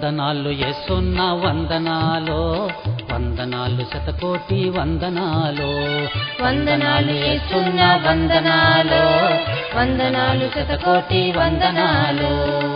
వందనాలు ఎస్సున్న వందనాలు వందనాలు శతకోటి వందనాలు వందనాలు యేసున్న వందనాలు వందనాలు శతకోటి వందనాలు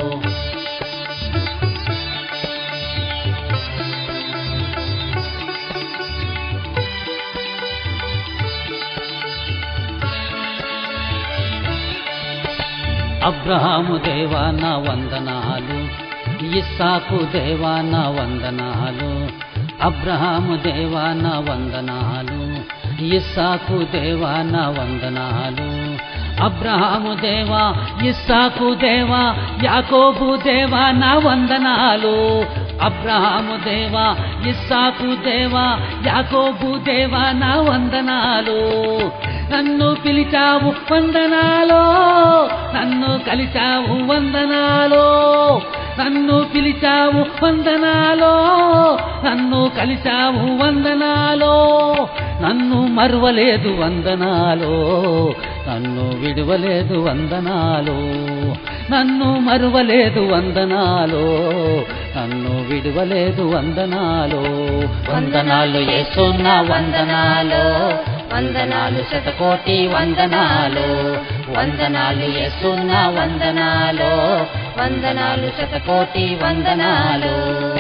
అబ్రహాము దేవా నా వందనాలు ఇస్సాకు దేవా నా వందనాలు అబ్రహాము దేవా నా వందనాలు ఇస్సాకు దేవా నా వందనాలు అబ్రహాము దేవా ఇస్సాకు దేవా యాకోబు దేవా నా వందనాలు అబ్రహాము దేవా ఇస్సాకు దేవా యాకోబు దేవా నా వందనాలు నన్ను పిలిచావు వందనాలో నన్ను కలిచావు వందనాలో నన్ను పిలిచావు వందనాలో నన్ను కలిచావు వందనాలో నన్ను మరువలేదు వందనాలో నన్ను విడువలేదు వందనాలు నన్ను మరువలేదు వందనాలు నన్ను విడువలేదు వందనాలు వందనాలు ఏసున్న వందనాలు వందనాలు శతకోటి వందనాలు వందనాలు యేసున్న వందనాలు వందనాలు శతకోటి వందనాలు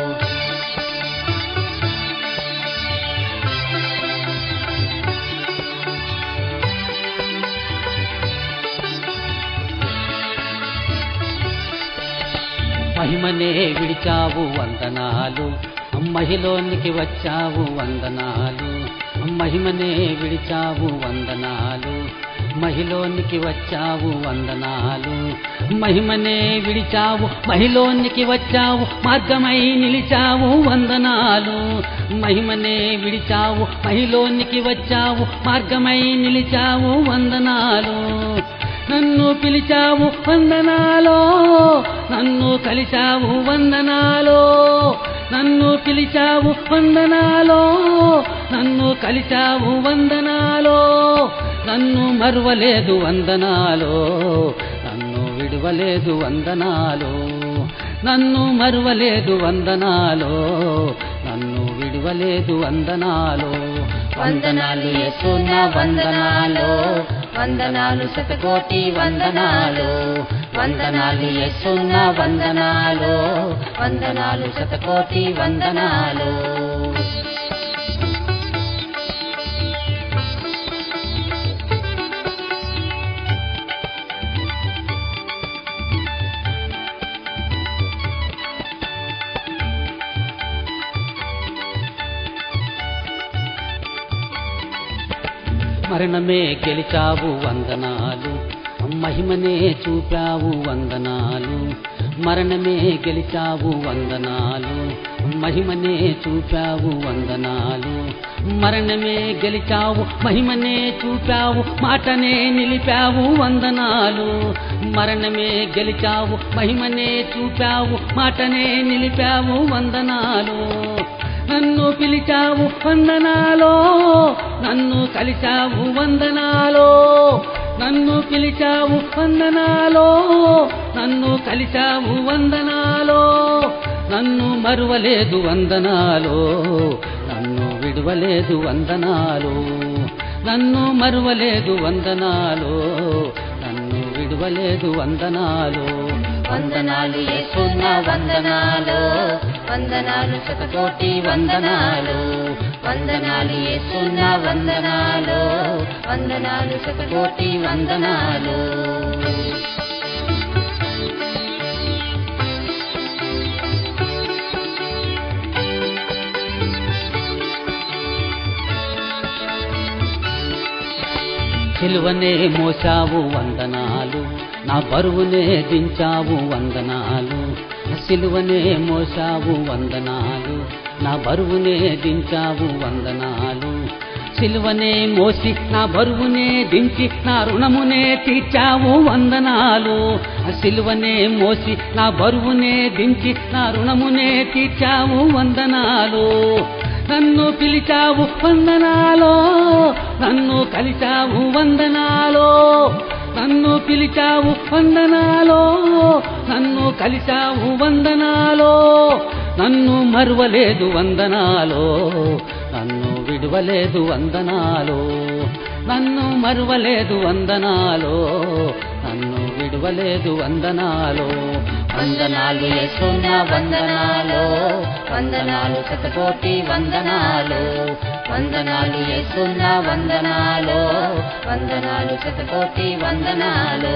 మహిమనే విడిచావు వందనాలు మహిలోనికి వచ్చావు వందనాలు మహిమనే విడిచావు వందనాలు మహిలోనికి వచ్చావు వందనాలు మహిమనే విడిచావు మహిలోనికి వచ్చావు మార్గమై నిలిచావు వందనాలు మహిమనే విడిచావు మహిలోనికి వచ్చావు మార్గమై నిలిచావు వందనాలు నన్ను పిలిచావు వందనాలో నన్ను కలిచావు వందనాలో నన్ను పిలిచావు వందనాలో నన్ను కలిచావు వందనాలో నన్ను మరువలేదు వందనాలో నన్ను విడువలేదు వందనాలో నన్ను మరువలేదు వందనాలో నన్ను విడువలేదు వందనాలో వందనాలు యేసున్న వందనాలు వందనాలు శతకోటి వందనాలు వందనాలు యేసున్న వందనాలు వందనాలు శతకోటి వందనాలు మరణమే గెలిచావు వందనాలు మహిమనే చూపావు వందనాలు మరణమే గెలిచావు వందనాలు మహిమనే చూపావు వందనాలు మరణమే గెలిచావు మహిమనే చూపావు మాటనే నిలిపావు వందనాలు మరణమే గెలిచావు మహిమనే చూపావు మాటనే నిలిపావు వందనాలు నన్ను పిలిచావు వందనాలో నన్ను కలిచావు వందనాలో నన్ను పిలిచావు వందనాలో నన్ను కలిచావు వందనాలో నన్ను మరువలేదు వందనాలో నన్ను విడువలేదు వందనాలు నన్ను మరువలేదు వందనాలు నన్ను విడువలేదు వందనాలు వందనాలు యేసున్న వందనాలు వందనాలు శతకోటి వందనాలు వందనాలు యేసున్న వందనాలు వందనాలు శతకోటి వందనాలు సిలువనే మోసావు వందనాలు నా బరువునే దించావు వందనాలు సిలువనే మోసావు వందనాలు నా బరువునే దించావు వందనాలు సిలువనే మోసి నా బరువునే దించి నా రుణమునే తీర్చావు వందనాలు సిలువనే మోసి నా బరువునే దించి నా రుణమునే తీర్చావు వందనాలు నన్ను పిలిచావు వందనాలో నన్ను కలిచావు వందనాలో నన్ను పిలిచావు వందనాలో నన్ను కలిచావు వందనాలో నన్ను మరువలేదు వందనాలో నన్ను విడువలేదు వందనాలో నన్ను మరువలేదు వందనాలో నన్ను విడువలేదు వందనాలో వందనాలు యేసున్న వందనాలు వందనాలు శతకోటి వందనాలు వందనాలు యేసున్న వందనాలు వందనాలు శతకోటి వందనాలు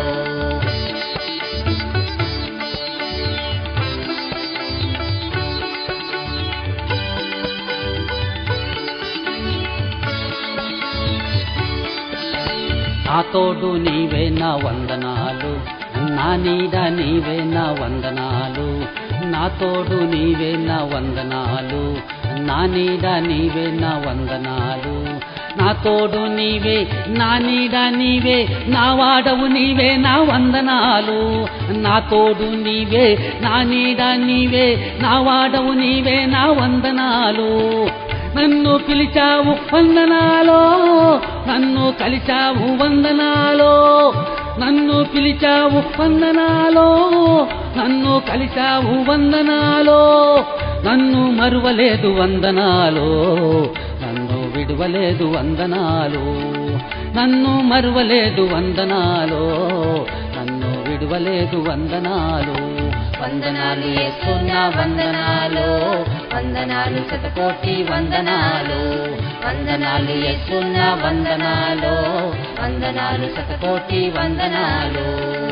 నా తోడు నీవే నా వందనాలు నా నీడ నీవే నా వందనాలు నా తోడు నీవే నా వందనాలు నా నీడ నీవే నా వందనాలు నా తోడు నీవే నా నీడ నీవే నా వాడవు నీవే నా వందనాలు నా తోడు నీవే నా నీడ నీవే నా వాడవు నీవే నా వందనాలు నన్ను పిలిచావు వందనాలో నన్ను కలిచావు వందనాలో నన్ను పిలిచావు వందనాలో నన్ను కలిచావు వందనాలో నన్ను మరువలేదు వందనాలో నన్ను విడువలేదు వందనాలు నన్ను మరువలేదు వందనాలో నన్ను విడువలేదు వందనాలు వందనాలు యేసున్న వందనాలు వందనాలు శతకోటి వందనాలు వందనాలు యేసున్న వందనాలు వందనాలు శతకోటి వందనాలు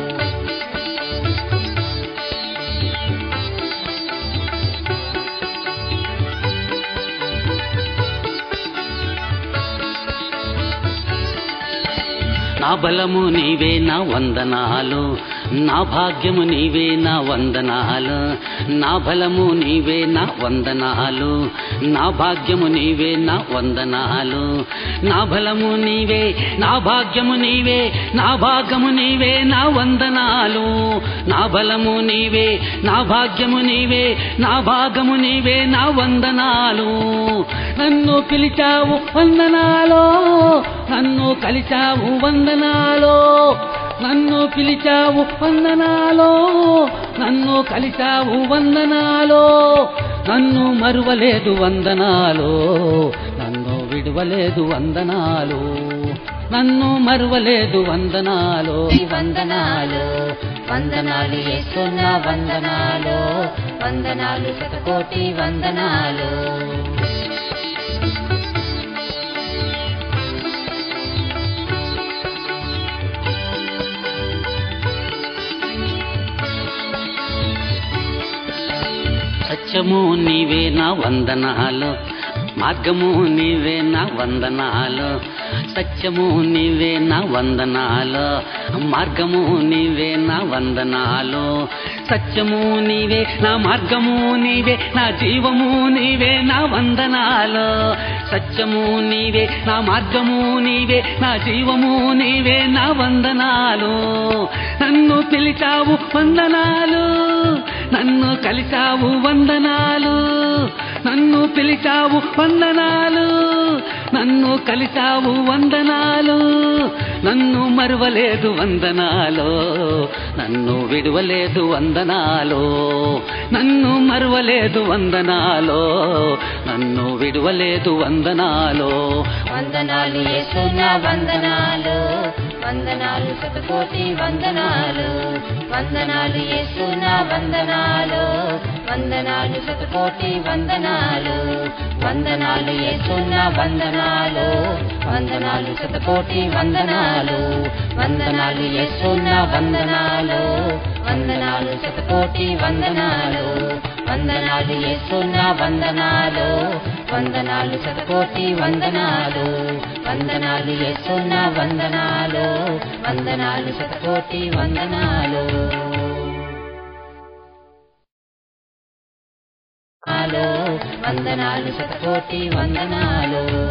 నా బలము నీవే నా వందనాలు నా భాగ్యము నీవే నా వందనాలు నా బలము నీవే నా వందనాలు నా భాగ్యము నీవే నా వందనాలు నా బలము నీవే నా భాగ్యము నీవే నా భాగము నీవే నా వందనాలు నా బలము నీవే నా భాగ్యము నీవే నా భాగము నీవే నా వందనాలు నన్ను పిలిచావు వందనాలో నన్ను కలిచావు వందనాలో నన్ను పిలిచావు వందనాలో నన్ను కలిచావు వందనాలో నన్ను మరువలేదు వందనాలో నన్ను విడువలేదు వందనాలు నన్ను మరువలేదు వందనాలో ఈ వందనాలు వందనాలు యేసున్న వందనాలు వందనాలు శతకోటి వందనాలు సత్యము నీవే నా వందనాలు మార్గము నీవే నా వందనాలు సత్యము నీవే నా వందనాలు మార్గము నీవే నా వందనాలు సత్యము నీవే నా మార్గము నీవే నా జీవము నీవే నా వందనాలు సత్యము నీవే నా మార్గము నీవే నా జీవము నీవే నా వందనాలు నన్ను పిలిచావు వందనాలు నన్ను కలిచావు వందనాలు నన్ను పిలిచావు వందనాలు నన్ను కలిచావు వందనాలు నన్ను మరువలేదు వందనాలు నన్ను విడువలేదు వందనాలు నన్ను మరువలేదు వందనాలు నన్ను విడువలేదు వందనాలు వందనాలు యేసున్న వందనాలు వందనాలు శతకోటి వందనాలు వందనాలు యేసున్న వందనాలు వందనాలు శతకోటి వందనాలు వందనాలు యేసున్న వందనాలు వందనాలు శతకోటి వందనాలు వందనాలు యేసున్న వందనాలు వందనాలు శతకోటి వందనాలు వందనాలు యేసున్న వందనాలు వందనాలు శతకోటి వందనాలు వందనాలు యేసున్న వందనాలు వందనాలు శతకోటి వందనాలు వందనాలు శతకోటి వందనాలు